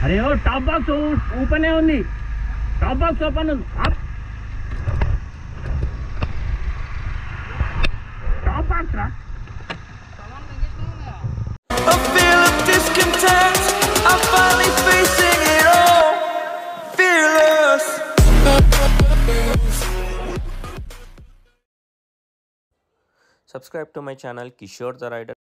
అరే ఓ top box ఓపెనే ఉంది టాప్ బాక్స్ ఓపెన్ ఉంది ఆప్. టాప్ బాక్స్ రా A feel of discontent. I'm finally facing it all. Fearless. subscribe to my channel Kishore the Rider.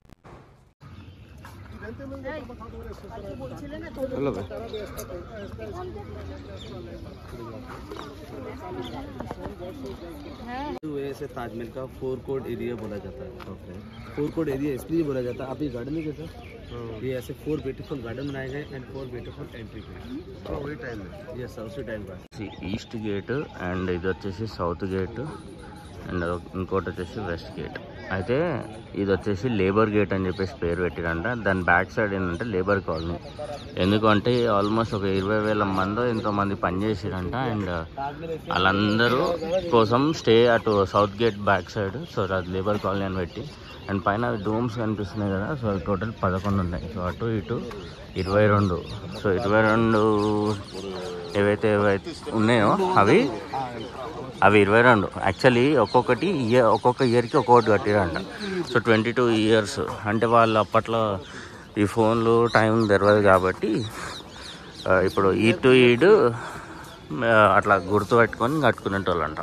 हुए से ताजमहल का फोर कोड एरिया बोला जाता है फोर कोड एरिया इसलिए बोला जाता है आप ये गार्डन नहीं कैसे ये ऐसे फोर ब्यूटीफुल गार्डन बनाए गए एंड फोर ब्यूटीफुल एंट्री पे वही टाइम है यस उसी टाइम का ఈస్ట్ గేట్ అండ్ ఇది వచ్చేసి సౌత్ గేట్ అండ్ ఇంకోటి వచ్చేసి వెస్ట్ గేట్ అయితే ఇది వచ్చేసి లేబర్ గేట్ అని చెప్పేసి పేరు పెట్టిరంట దాని బ్యాక్ సైడ్ ఏంటంటే లేబర్ కాలనీ ఎందుకంటే ఆల్మోస్ట్ ఒక ఇరవై వేల మంది ఎంతో మంది పనిచేసిరంట అండ్ వాళ్ళందరూ కోసం స్టే అటు south gate back side so అది లేబర్ కాలనీ అని పెట్టి అండ్ పైన డోమ్స్ కనిపిస్తున్నాయి కదా సో టోటల్ పదకొండు ఉన్నాయి సో అటు ఇటు ఇరవై రెండు సో ఇరవై రెండు ఏవైతే ఏవైతే ఉన్నాయో అవి అవి ఇరవై రెండు యాక్చువల్లీ ఒక్కొక్కటి ఇయర్ ఒక్కొక్క ఇయర్కి ఒక్కొక్కటి కట్టిరంట సో ట్వంటీ టూ ఇయర్స్ అంటే వాళ్ళు అప్పట్లో ఈ ఫోన్లు టైం తెరవదు కాబట్టి ఆ, ఇప్పుడు ఈ టు ఈడు ఆ, అట్లా గుర్తు పెట్టుకొని కట్టుకునేటోళ్ళంట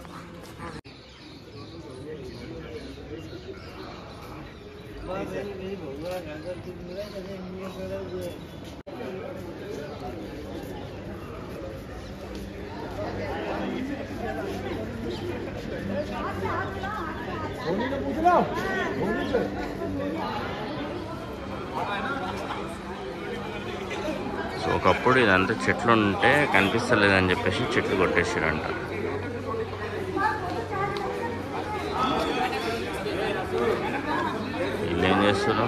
సో ఒకప్పుడు ఇదంతా చెట్లు ఉంటే కనిపిస్తలేదని చెప్పేసి చెట్లు కొట్టేసారంట వీళ్ళు ఏం చేస్తారు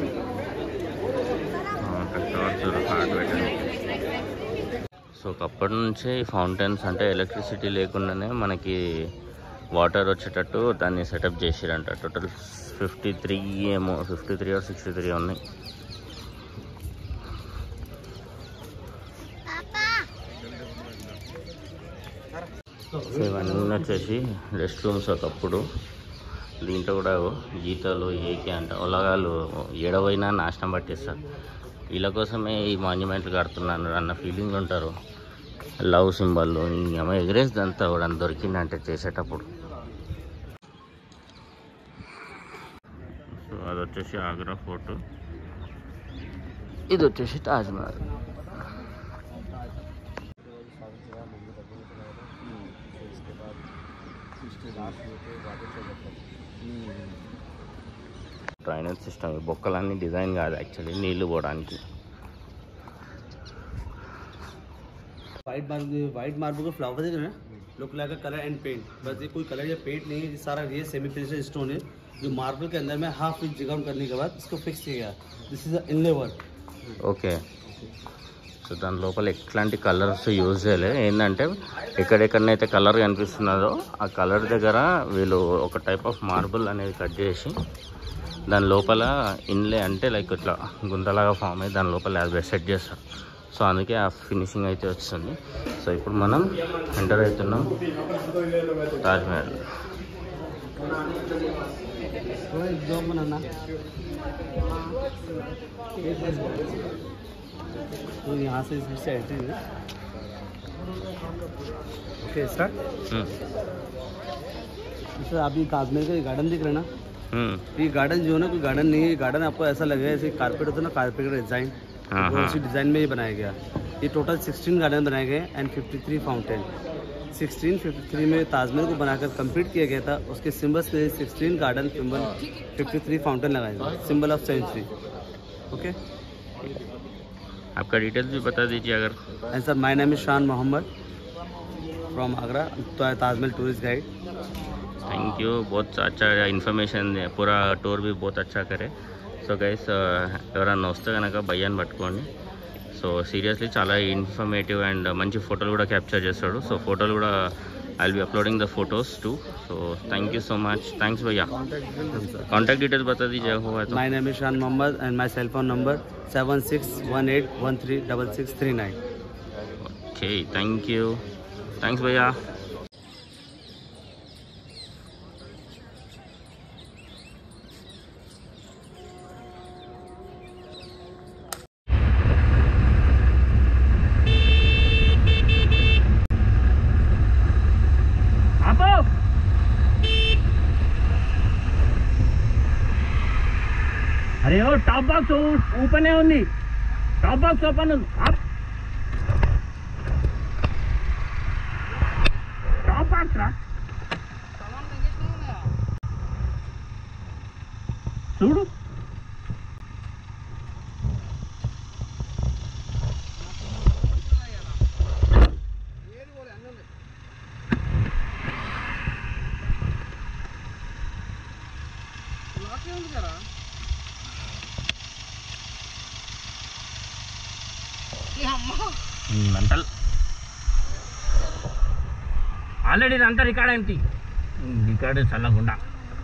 ఆ, కష్టపడుతున్నారు హార్డ్ పెట్టండి సో ఒకప్పటి నుంచే ఈ ఫౌంటైన్స్ అంటే ఎలక్ట్రిసిటీ లేకుండానే మనకి వాటర్ వచ్చేటట్టు దాన్ని సెటప్ చేసిరంట టోటల్ ఫిఫ్టీ త్రీ ఏమో fifty three or sixty three ఉన్నాయి సో ఇవన్నీ వచ్చేసి రెస్ట్ రూమ్స్ ఒకప్పుడు దీంట్లో కూడా గీతలు ఏకే అంట ఉలగాలు ఏడవైనా నాశనం పట్టిస్తారు వీళ్ళ కోసమే ఈ మాన్యుమెంట్లు కడుతున్నాను అన్న ఫీలింగ్ ఉంటారు లవ్ సింబల్ ఏమో ఎగరేసిదంతా కూడా దొరికిందంటే చేసేటప్పుడు సో అది వచ్చేసి ఆగ్రా ఫోర్ట్ ఇది వచ్చేసి తాజ్మహల్ డ్రైనేజ్ సిస్టమ్ బొక్కలన్నీ డిజైన్ కాదు యాక్చువల్లీ నీళ్లు పోవడానికి वाइट मार्बल वाइट मार्बल का फ्लावर देख रहे हैं look like colour and paint बस ये कोई कलर या पेंट नहीं है ये सारा ये सेमी फिनिशड स्टोन है जो मार्बल के अंदर में हाफ इंच जगह करने के बाद इसको फिक्स किया गया this is inlay work okay so దాని లోపల ఎట్లాంటి కలర్స్ యూజ్ చేయలే ఏంటంటే ఎక్కడెక్కడనైతే కలర్ కనిపిస్తున్నదో ఆ కలర్ దగ్గర వీళ్ళు ఒక టైప్ ఆఫ్ మార్బుల్ అనేది కట్ చేసి దాని లోపల ఇన్లే అంటే లైక్ ఇట్లా గుంతలాగా ఫామ్ అయ్యి దాని లోపల అది సెట్ చేస్తారు సో అందుకే ఆ ఫినిషింగ్ అయితే వస్తుంది సో ఇప్పుడు మనం ఎంటర్ అవుతున్నాం తాజ్మహల్ एक जॉब बनाना तो यहाँ से इसमें से एंट्री है ओके स्टार्ट హ్మ్. सर आप ये ताजमहल का गार्डन दिख रहे हैं ना హ్మ్. ये गार्डन जो है ना कोई गार्डन नहीं है ये गार्डन आपको ऐसा लगेगा जैसे कारपेट होता है ना कारपेट का डिजाइन हाँ, वो हाँ। उसी डिजाइन में ही बनाया गया ये टोटल 16 गार्डन बनाए गए एंड 53 फाउंटेन 16 53 में ताजमहल को बनाकर कंप्लीट किया गया था उसके सिम्बल्स में 16 गार्डन सिंबल 53 फाउंटेन लगाए गए सिंबल ऑफ सेंचुरी ओके आपका डिटेल्स भी बता दीजिए अगर and sir my name is Shan Mohammad from Agra Taj Mahal tourist guide thank you बहुत अच्छा ఇన్ఫర్మేషన్ పూరా టూర్ బి బహుత్ అచ్చా కరే సో గైస్ ఎవరన్నా వస్తే కనుక భయ్యాన్ని పట్టుకోండి సో సీరియస్లీ చాలా ఇన్ఫర్మేటివ్ అండ్ మంచి ఫోటోలు కూడా క్యాప్చర్ చేస్తాడు సో ఫోటోలు కూడా I'll be uploading the photos too. So thank you so much. Thanks भैया contact details बता दीजिए हुआ तो My name is Shan Mohammed and my cell phone number seven six one eight one three double six three nine. Okay, thank you. Thanks भैया ఆపో అరే ఓ top box open ఉంది టాప్ బాక్స్ ఓపెన్ ఉంది ఆప్. టాప్ బాక్స్ రా చూడు mental already ఇదంతా రికార్డ్ అయింది రికార్డు చల్లకుండా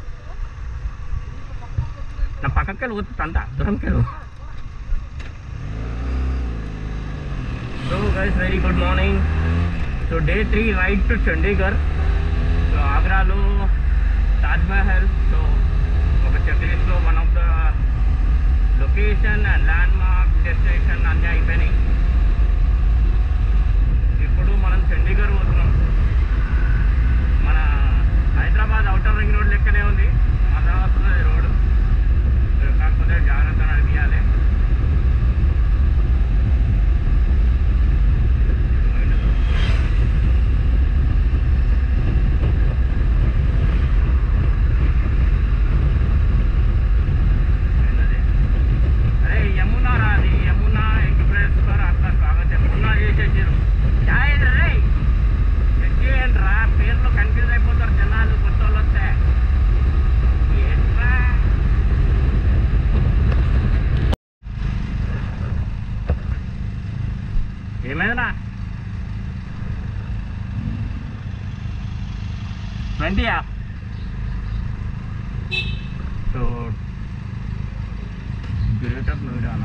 నా పక్కకి వెళ్ళి పోతుంది అంతా దూరంకి వెళ్ళు so guys very good morning so day three ride to Chandigarh so ఆగ్రాలో తాజ్ మహల్ సో ఒక చెక్ లిస్ట్లో one of the location and landmark destination అన్నీ అయిపోయినాయి ఇప్పుడు మనం చండీగఢ్ పోతున్నాం మన హైదరాబాద్ అవుటర్ రింగ్ రోడ్ లెక్కనే ఉంది మజా వస్తుంది రోడ్ కాకపోతే జాగ్రత్త నడిపించాలి ఏంటది? అరే యమునా రాది యమునా ఎక్స్ప్రెస్ पर आपका स्वागत है యమునా చేసేసారు జాయిన్ రే చేయండి రా పేర్లు కన్ఫ్యూజ్ అయిపోతారు జనాలు కొత్త వాళ్ళు వస్తే ఏంట్రా? ఏమైందిరా ట్వంటీయా సో గ్రేటర్ నోయిడానా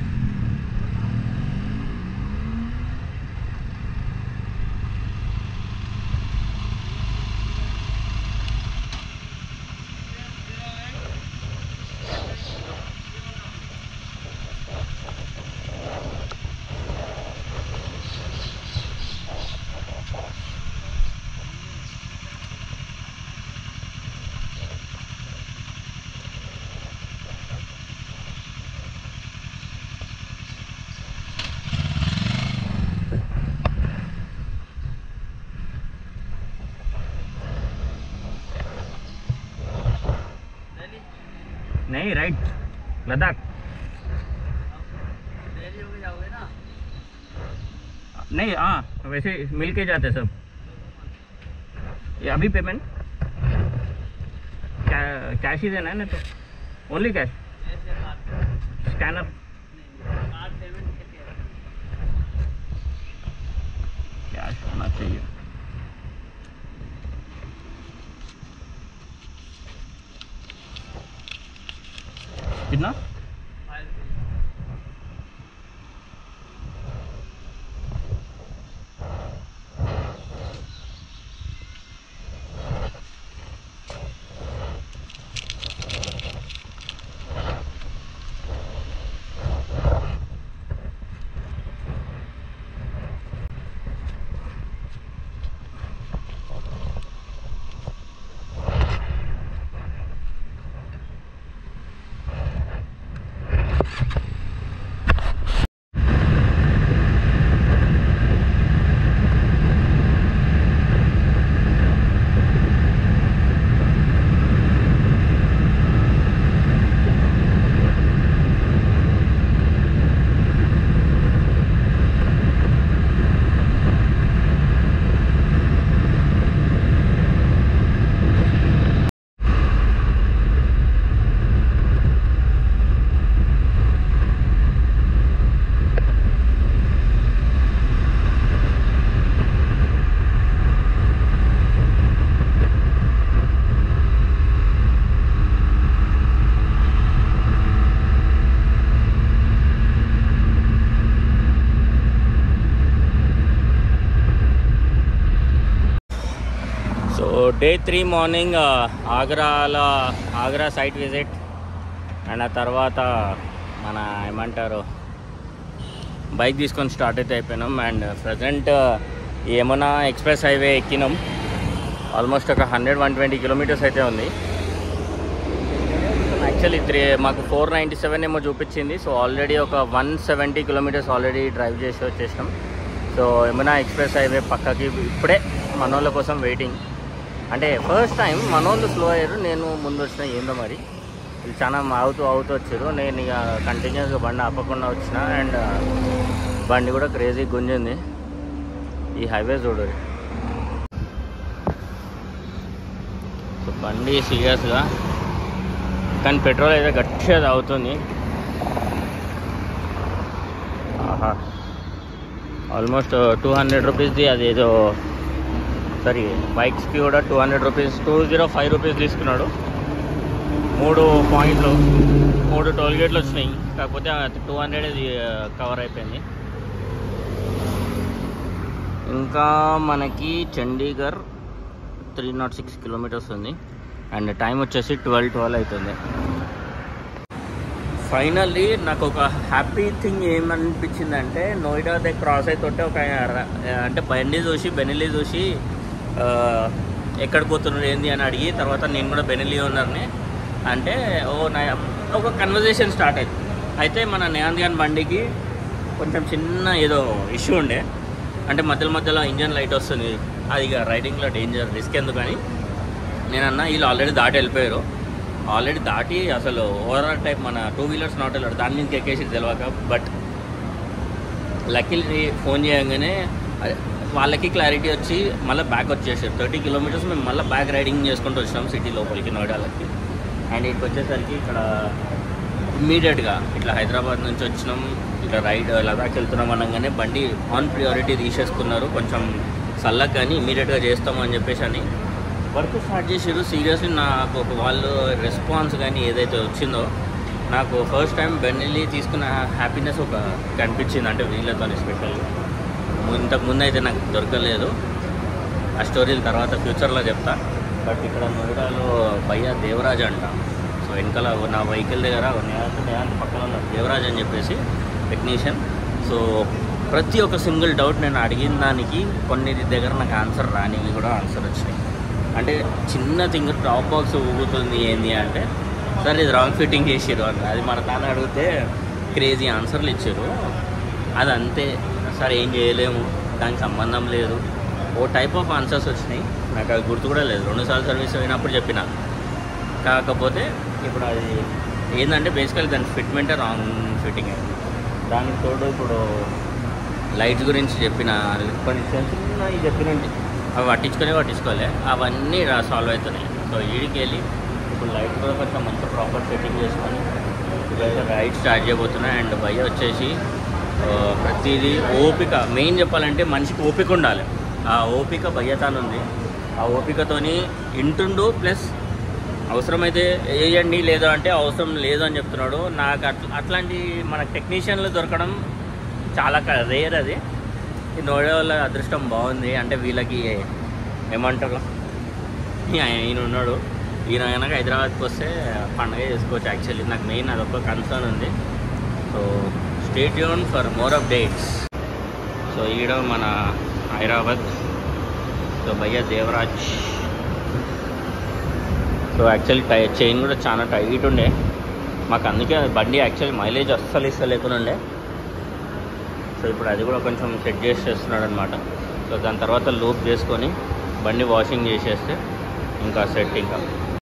नहीं राइट लद्दाख नहीं हाँ वैसे मिल के जाते सब ये अभी पेमेंट क्या कैश ही देना है ना तो ओनली कैश स्कैनर कैश होना चाहिए कितना డే త్రీ మార్నింగ్ ఆగ్రాలో ఆగ్రా సైట్ విజిట్ అండ్ ఆ తర్వాత మన ఏమంటారు బైక్ తీసుకొని స్టార్ట్ అయితే అయిపోయినాం and present Yamuna express highway ఎక్కినాం ఆల్మోస్ట్ ఒక హండ్రెడ్ వన్ ట్వంటీ కిలోమీటర్స్ అయితే ఉంది యాక్చువల్లీ త్రీ మాకు ఫోర్ నైంటీ సెవెన్ ఏమో చూపించింది సో ఆల్రెడీ ఒక one seventy kilometres already drive చేసి వచ్చేసినాం సో యమునా ఎక్స్ప్రెస్ హైవే పక్కకి ఇప్పుడే మనోళ్ళ కోసం వెయిటింగ్ అంటే ఫస్ట్ టైం మనోళ్ళు స్లో అయ్యారు నేను ముందు వచ్చిన ఏందో మరి వీళ్ళు చాలా అవుతూ అవుతూ వచ్చారు నేను ఇక కంటిన్యూస్గా బండి ఆపకుండా వచ్చిన అండ్ బండి కూడా క్రేజీ గుంజింది ఈ హైవే చూడు సో బండి సీరియస్గా కానీ పెట్రోల్ అయితే గట్టిగా తాగుతుంది ఆహా ఆల్మోస్ట్ టూ హండ్రెడ్ రూపీస్ది అదేదో సారీ బైక్స్కి కూడా two hundred rupees two zero five rupees తీసుకున్నాడు మూడు పాయింట్లు మూడు టోల్ గేట్లు వచ్చినాయి కాకపోతే టూ హండ్రెడ్ ఇది కవర్ అయిపోయింది ఇంకా మనకి Chandigarh three not six kilometres ఉంది అండ్ టైం వచ్చేసి ట్వెల్వ్ ట్వెల్వ్ అవుతుంది ఫైనల్లీ నాకు ఒక హ్యాపీ థింగ్ ఏమనిపించిందంటే నోయిడా దగ్గర క్రాస్ అవుతుంటే ఒక ర- అంటే బండి చూసి బెనిలీ చూసి ఆ, ఎక్కడికి పోతున్నారు ఏంది అని అడిగి తర్వాత నేను కూడా బెనిలీ ఓనర్ని అంటే ఓ నా ఒక కన్వర్జేషన్ స్టార్ట్ అయింది అయితే మన నేంద్ గాన్ బండికి కొంచెం చిన్న ఏదో ఇష్యూ ఉండే అంటే మధ్యలో మధ్యలో ఇంజన్ లైట్ వస్తుంది అది ఇక రైడింగ్లో డేంజర్ రిస్క్ ఎందుకు అని నేను అన్న వీళ్ళు ఆల్రెడీ దాటి వెళ్ళిపోయారు ఆల్రెడీ దాటి అసలు ఓవరాల్ టైప్ మన టూ వీలర్స్ నాట్ వెళ్ళాడు దాని నుంచి ఎక్కేసి తెలియక బట్ లక్కీలీ ఫోన్ చేయగానే అదే వాళ్ళకి క్లారిటీ వచ్చి మళ్ళీ బ్యాక్ వచ్చేసారు థర్టీ కిలోమీటర్స్ మేము మళ్ళీ బ్యాక్ రైడింగ్ చేసుకుంటూ వచ్చినాం సిటీ లోపలికి నోయిడాలకి అండ్ ఇక్కడికి వచ్చేసరికి ఇక్కడ ఇమ్మీడియట్గా ఇట్లా హైదరాబాద్ నుంచి వచ్చినాం ఇట్లా రైడ్ లదాఖ్ వెళ్తున్నాం అనగానే బండి ఆన్ ప్రియారిటీ తీసేసుకున్నారు కొంచెం చల్లగా కానీ ఇమ్మీడియట్గా చేస్తాము అని చెప్పేసి అని వర్క్ స్టార్ట్ చేసారు సీరియస్లీ నాకు ఒక వాళ్ళు రెస్పాన్స్ కానీ ఏదైతే వచ్చిందో నాకు ఫస్ట్ టైం బెన్నెల్లి తీసుకున్న హ్యాపీనెస్ ఒక కనిపించింది అంటే వీళ్ళతో స్పెషల్గా ఇంతకు ముందు అయితే నాకు దొరకలేదు ఆ స్టోరీలు తర్వాత ఫ్యూచర్లో చెప్తా బట్ ఇక్కడ నోయిడాలో భయ్య దేవరాజ్ అంట సో వెనకాల నా వెహికల్ దగ్గర నేనంటే నేనంటే పక్కన ఉన్న దేవరాజ్ అని చెప్పేసి టెక్నీషియన్ సో ప్రతి ఒక్క సింగిల్ డౌట్ నేను అడిగిన దానికి కొన్నిటి దగ్గర నాకు ఆన్సర్ రానివి కూడా ఆన్సర్ వచ్చినాయి అంటే చిన్న థింగ్ టాప్ బాక్స్ ఊగుతుంది ఏంది అంటే సార్ ఇది రాంగ్ ఫిట్టింగ్ చేసారు అని అది మన తాను అడిగితే క్రేజీ ఆన్సర్లు ఇచ్చారు అది అంతే సార్ ఏం చేయలేము దానికి సంబంధం లేదు ఓ టైప్ ఆఫ్ ఆన్సర్స్ వచ్చినాయి నాకు అది గుర్తు కూడా లేదు రెండుసార్లు సర్వీస్ అయినప్పుడు చెప్పిన కాకపోతే ఇప్పుడు అది ఏంటంటే బేసికల్ దాని ఫిట్మెంటే రాంగ్ ఫిట్టింగ్ అయింది దానికి తోడు ఇప్పుడు లైట్స్ గురించి చెప్పిన కొన్ని చిన్న చెప్పినండి అవి పట్టించుకొని పట్టించుకోలే అవన్నీ సాల్వ్ అవుతున్నాయి సో ఈడికి వెళ్ళి ఇప్పుడు లైట్ కూడా కొంచెం మంచి ప్రాపర్ సెట్టింగ్ చేసుకొని ఇప్పుడైతే రైడ్ స్టార్ట్ చేయబోతున్నాయి అండ్ భయ వచ్చేసి ఆ, ప్రతిదీ ఓపిక మెయిన్ చెప్పాలంటే మనిషికి ఓపిక ఉండాలి ఆ ఓపిక భయ్యతాను ఉంది ఆ ఓపికతోని ఇంటుండు ప్లస్ అవసరమైతే వేయండి లేదా అంటే అవసరం లేదు అని చెప్తున్నాడు నాకు అట్లా అట్లాంటి మన టెక్నీషియన్లు దొరకడం చాలా రేర్ అది ఈ నోడే వాళ్ళ అదృష్టం బాగుంది అంటే వీళ్ళకి ఏమంటారు ఈ- ఈయన ఉన్నాడు ఈయన కనుక హైదరాబాద్కి వస్తే పండగ చేసుకోవచ్చు యాక్చువల్లీ నాకు మెయిన్ అదొక కన్సర్న్ ఉంది సో స్టేట్ యూన్ ఫర్ మోర్ అప్డేట్స్ సో ఈడ మన హైదరాబాద్ సో భయ్య దేవరాజ్ సో యాక్చువల్లీ టై చైన్ కూడా చాలా టైట్ ఉండే మాకు అందుకే బండి యాక్చువల్లీ మైలేజ్ అస్సలు ఇస్తలేకుండా ఉండే సో ఇప్పుడు అది కూడా కొంచెం సెట్ చేసి చేస్తున్నాడు అనమాట సో దాని తర్వాత లూప్ చేసుకొని బండి వాషింగ్ చేసేస్తే ఇంకా సెట్ ఇంకా